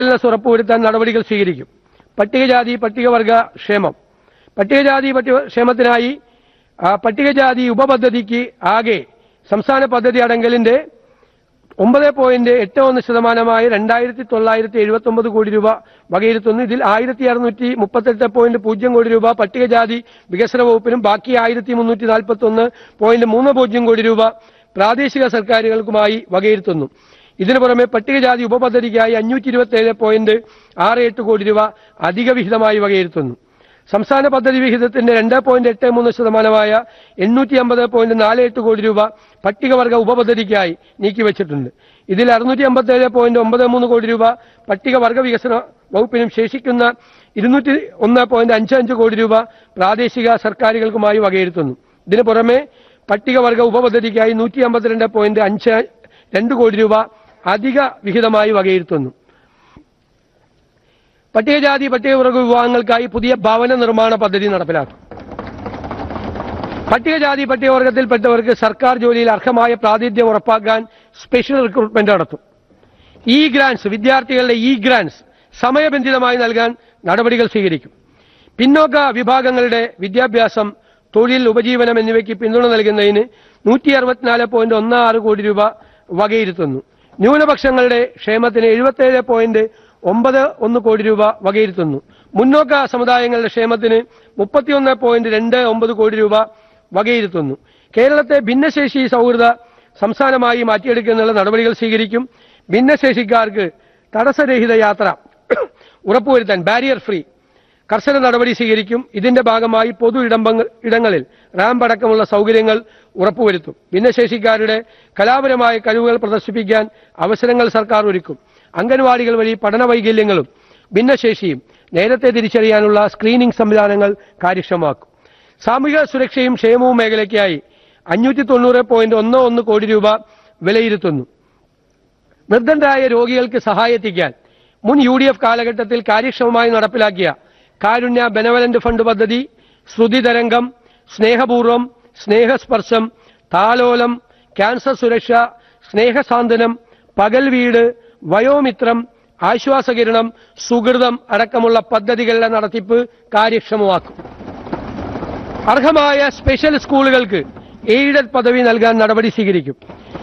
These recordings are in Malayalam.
വിജിലൻസ് ഉറപ്പുവരുത്താൻ നടപടികൾ സ്വീകരിക്കും പട്ടികജാതി പട്ടികവർഗ ക്ഷേമം പട്ടികജാതി പട്ടിക ക്ഷേമത്തിനായി ആ, പട്ടികജാതി ഉപപദ്ധതിക്ക് ആകെ സംസ്ഥാന പദ്ധതി അടങ്കലിന്റെ ഒമ്പത് പോയിന്റ് എട്ട് ഒന്ന് ശതമാനമായ രണ്ടായിരത്തി തൊള്ളായിരത്തി എഴുപത്തി ഒമ്പത് കോടി രൂപ വകയിരുത്തുന്നു ഇതിൽ ആയിരത്തി അറുന്നൂറ്റി മുപ്പത്തെട്ട് പോയിന്റ് പൂജ്യം കോടി രൂപ പട്ടികജാതി വികസന വകുപ്പിനും ബാക്കി ആയിരത്തി മുന്നൂറ്റി നാൽപ്പത്തി ഒന്ന് പോയിന്റ് മൂന്ന് പൂജ്യം കോടി രൂപ പ്രാദേശിക സർക്കാരുകൾക്കുമായി വകയിരുത്തുന്നു ഇതിനു പുറമെ പട്ടികജാതി ഉപപദ്ധതിക്കായി അഞ്ഞൂറ്റി ഇരുപത്തി ഏഴ് പോയിന്റ് ആറ് എട്ട് കോടി രൂപ അധിക വിഹിതമായി വകയിരുത്തുന്നു സംസ്ഥാന പദ്ധതി വിഹിതത്തിന്റെ രണ്ട് പോയിന്റ് എട്ട് മൂന്ന് ശതമാനമായ എണ്ണൂറ്റി അമ്പത് പോയിന്റ് നാല് എട്ട് കോടി രൂപ പട്ടികവർഗ ഉപപദ്ധതിക്കായി നീക്കിവച്ചിട്ടുണ്ട് ഇതിൽ അറുന്നൂറ്റി അമ്പത്തി ഏഴ് പോയിന്റ് ഒമ്പത് മൂന്ന് കോടി രൂപ പട്ടികവർഗ വികസന വകുപ്പിനും ശേഷിക്കുന്ന ഇരുന്നൂറ്റി ഒന്ന് പോയിന്റ് അഞ്ച് അഞ്ച് കോടി രൂപ പ്രാദേശിക സർക്കാരുകൾക്കുമായി വകയിരുത്തുന്നു ഇതിനു പുറമെ പട്ടികവർഗ ഉപപദ്ധതിക്കായി നൂറ്റി അമ്പത്തിരണ്ട് പോയിന്റ് അഞ്ച് രണ്ട് കോടി രൂപ അധിക വിഹിതമായി വകയിരുത്തുന്നു പട്ടികജാതി പട്ടികവർഗ വിഭാഗങ്ങൾക്കായി പുതിയ ഭവന നിർമ്മാണ പദ്ധതി നടപ്പിലാക്കും പട്ടികജാതി പട്ടികവർഗത്തിൽപ്പെട്ടവർക്ക് സർക്കാർ ജോലിയിൽ അർഹമായ പ്രാതിനിധ്യം ഉറപ്പാക്കാൻ സ്പെഷ്യൽ റിക്രൂട്ട്മെന്റ് നടത്തും ഇ ഗ്രാൻസ് വിദ്യാർത്ഥികളുടെ ഇ ഗ്രാൻസ് സമയബന്ധിതമായി നൽകാൻ നടപടികൾ സ്വീകരിക്കും പിന്നോക്ക വിഭാഗങ്ങളുടെ വിദ്യാഭ്യാസം തൊഴിൽ ഉപജീവനം എന്നിവയ്ക്ക് പിന്തുണ നൽകുന്നതിന് നൂറ്റി അറുപത്തിനാല് പോയിന്റ് ഒന്ന് ആറ് കോടി രൂപ വകയിരുത്തുന്നു ന്യൂനപക്ഷങ്ങളുടെ ക്ഷേമത്തിന് എഴുപത്തേഴ് പോയിന്റ് ഒമ്പത് ഒന്ന് കോടി രൂപ വകയിരുത്തുന്നു മുന്നോക്ക സമുദായങ്ങളുടെ ക്ഷേമത്തിന് മുപ്പത്തിയൊന്ന് പോയിന്റ് രണ്ട് ഒമ്പത് കോടി രൂപ വകയിരുത്തുന്നു കേരളത്തെ ഭിന്നശേഷി സൗഹൃദ സംസ്ഥാനമായി മാറ്റിയെടുക്കുന്നതിനുള്ള നടപടികൾ സ്വീകരിക്കും ഭിന്നശേഷിക്കാർക്ക് തടസ്സരഹിത യാത്ര ഉറപ്പുവരുത്താൻ ബാരിയർ ഫ്രീ കർശന നടപടി സ്വീകരിക്കും ഇതിന്റെ ഭാഗമായി പൊതു ഇടമ്പങ്ങ- ഇടങ്ങളിൽ റാമ്പ് അടക്കമുള്ള സൗകര്യങ്ങൾ ഉറപ്പുവരുത്തും ഭിന്നശേഷിക്കാരുടെ കലാപരമായ കഴിവുകൾ പ്രദർശിപ്പിക്കാൻ അവസരങ്ങൾ സർക്കാർ ഒരുക്കും അംഗൻവാടികൾ വഴി പഠന വൈകല്യങ്ങളും ഭിന്നശേഷിയും നേരത്തെ തിരിച്ചറിയാനുള്ള സ്ക്രീനിംഗ് സംവിധാനങ്ങൾ കാര്യക്ഷമമാക്കും സാമൂഹിക സുരക്ഷയും ക്ഷേമവും മേഖലയ്ക്കായി അഞ്ഞൂറ്റി തൊണ്ണൂറ് പോയിന്റ് ഒന്ന് ഒന്ന് കോടി രൂപ വിലയിരുത്തുന്നു നിർദ്ധനരായ രോഗികൾക്ക് സഹായെത്തിക്കാൻ മുൻ യു ഡി എഫ് കാലഘട്ടത്തിൽ കാര്യക്ഷമമായി നടപ്പിലാക്കിയ കാരുണ്യ ബെനവലന്റ് ഫണ്ട് പദ്ധതി ശ്രുതി തരംഗം സ്നേഹപൂർവം സ്നേഹസ്പർശം താലോലം ക്യാൻസർ സുരക്ഷ സ്നേഹസാന്ത്വനം പകൽ വീട് വയോമിത്രം ആശ്വാസകിരണം സുഹൃതം അടക്കമുള്ള പദ്ധതികളുടെ നടത്തിപ്പ് കാര്യക്ഷമമാക്കും അർഹമായ സ്പെഷ്യൽ സ്കൂളുകൾക്ക് എയ്ഡഡ് പദവി നൽകാൻ നടപടി സ്വീകരിക്കും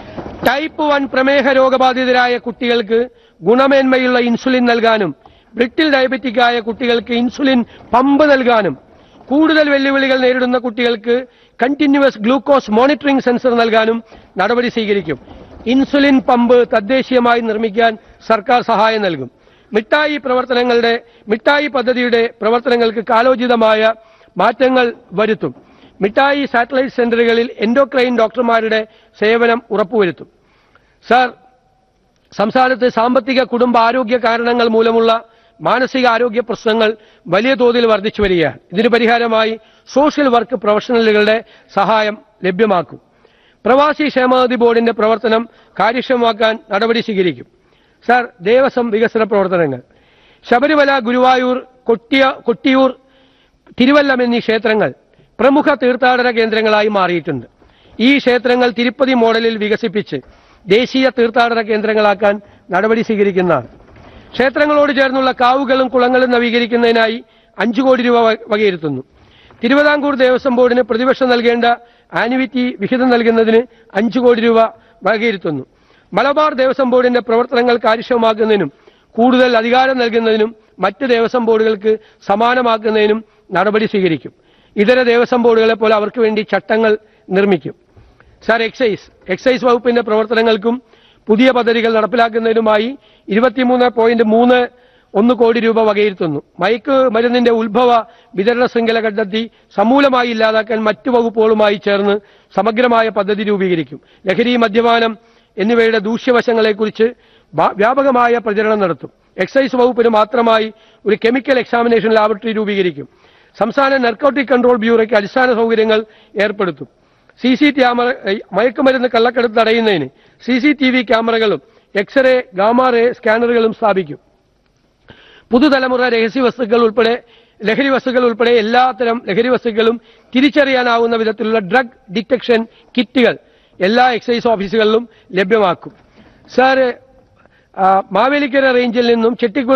ടൈപ്പ് വൺ പ്രമേഹ രോഗബാധിതരായ കുട്ടികൾക്ക് ഗുണമേന്മയുള്ള ഇൻസുലിൻ നൽകാനും ബ്രിട്ടിൽ ഡയബറ്റിക്കായ കുട്ടികൾക്ക് ഇൻസുലിൻ പമ്പ് നൽകാനും കൂടുതൽ വെല്ലുവിളികൾ നേരിടുന്ന കുട്ടികൾക്ക് കണ്ടിന്യൂവസ് ഗ്ലൂക്കോസ് മോണിറ്ററിംഗ് സെൻസർ നൽകാനും നടപടി സ്വീകരിക്കും ഇൻസുലിൻ പമ്പ് തദ്ദേശീയമായി നിർമ്മിക്കാൻ സർക്കാർ സഹായം നൽകും മിഠായി പ്രവർത്തനങ്ങളുടെ മിഠായി പദ്ധതിയുടെ പ്രവർത്തനങ്ങൾക്ക് കാലോചിതമായ മാറ്റങ്ങൾ വരുത്തും മിഠായി സാറ്റലൈറ്റ് സെന്ററുകളിൽ എൻഡോക്രൈൻ ഡോക്ടർമാരുടെ സേവനം ഉറപ്പുവരുത്തും സാർ സംസ്ഥാനത്ത് സാമ്പത്തിക കുടുംബ ആരോഗ്യ കാരണങ്ങൾ മൂലമുള്ള മാനസിക ആരോഗ്യ പ്രശ്നങ്ങൾ വലിയ തോതിൽ വർദ്ധിച്ചു വരികയാണ് ഇതിന് പരിഹാരമായി സോഷ്യൽ വർക്ക് പ്രൊഫഷണലുകളുടെ സഹായം ലഭ്യമാക്കും പ്രവാസി ക്ഷേമനിധി ബോർഡിന്റെ പ്രവർത്തനം കാര്യക്ഷമമാക്കാൻ നടപടി സ്വീകരിക്കും സാർ ദേവസ്വം വികസന പ്രവർത്തനങ്ങൾ ശബരിമല ഗുരുവായൂർ കൊട്ടിയ കൊട്ടിയൂർ തിരുവല്ലം എന്നീ ക്ഷേത്രങ്ങൾ പ്രമുഖ തീർത്ഥാടന കേന്ദ്രങ്ങളായി മാറിയിട്ടുണ്ട് ഈ ക്ഷേത്രങ്ങൾ തിരുപ്പതി മോഡലിൽ വികസിപ്പിച്ച് ദേശീയ തീർത്ഥാടന കേന്ദ്രങ്ങളാക്കാൻ നടപടി സ്വീകരിക്കുന്നതാണ് ക്ഷേത്രങ്ങളോട് ചേർന്നുള്ള കാവുകളും കുളങ്ങളും നവീകരിക്കുന്നതിനായി അഞ്ചു കോടി രൂപ വക- വകയിരുത്തുന്നു തിരുവിതാംകൂർ ദേവസ്വം ബോർഡിന് പ്രതിവർഷം നൽകേണ്ട ആനുവിറ്റി വിഹിതം നൽകുന്നതിന് അഞ്ചു കോടി രൂപ വകയിരുത്തുന്നു മലബാർ ദേവസ്വം ബോർഡിന്റെ പ്രവർത്തനങ്ങൾ കാര്യക്ഷമമാക്കുന്നതിനും കൂടുതൽ അധികാരം നൽകുന്നതിനും മറ്റ് ദേവസ്വം ബോർഡുകൾക്ക് സമാനമാക്കുന്നതിനും നടപടി സ്വീകരിക്കും ഇതര ദേവസ്വം ബോർഡുകളെ പോലെ അവർക്ക് വേണ്ടി ചട്ടങ്ങൾ നിർമ്മിക്കും സാർ എക്സൈസ് എക്സൈസ് വകുപ്പിന്റെ പ്രവർത്തനങ്ങൾക്കും പുതിയ പദ്ധതികൾ നടപ്പിലാക്കുന്നതിനുമായി ഇരുപത്തിമൂന്ന് പോയിന്റ് മൂന്ന് ഒന്ന് കോടി രൂപ വകയിരുത്തുന്നു മയക്ക് മരുന്നിന്റെ ഉത്ഭവ വിതരണ ശൃംഖല കണ്ടെത്തി സമൂലമായി ഇല്ലാതാക്കാൻ മറ്റു വകുപ്പുകളുമായി ചേർന്ന് സമഗ്രമായ പദ്ധതി രൂപീകരിക്കും ലഹരി മദ്യപാനം എന്നിവയുടെ ദൂഷ്യവശങ്ങളെക്കുറിച്ച് വാ- വ്യാപകമായ പ്രചരണം നടത്തും എക്സൈസ് വകുപ്പിന് മാത്രമായി ഒരു കെമിക്കൽ എക്സാമിനേഷൻ ലാബറട്ടറി രൂപീകരിക്കും സംസ്ഥാന നർക്കോട്ടിക് കൺട്രോൾ ബ്യൂറോയ്ക്ക് അടിസ്ഥാന സൗകര്യങ്ങൾ ഏർപ്പെടുത്തും സി സി ക്യാമറ ഏഹ് മയക്കുമരുന്ന് കള്ളക്കടത്ത് തടയുന്നതിന് സി സി ടി വി ക്യാമറകളും എക്സ്റേ ഗാമ റേ സ്കാനറുകളും സ്ഥാപിക്കും പുതുതലമുറ രഹസ്യ വസ്തുക്കൾ ഉൾപ്പെടെ ലഹരി വസ്തുക്കൾ ഉൾപ്പെടെ എല്ലാത്തരം ലഹരി വസ്തുക്കളും തിരിച്ചറിയാനാവുന്ന വിധത്തിലുള്ള ഡ്രഗ് ഡിറ്റക്ഷൻ കിറ്റുകൾ എല്ലാ എക്സൈസ് ഓഫീസുകളിലും ലഭ്യമാക്കും സാർ ആ, മാവേലിക്കര റേഞ്ചിൽ നിന്നും ചെട്ടിക്കുള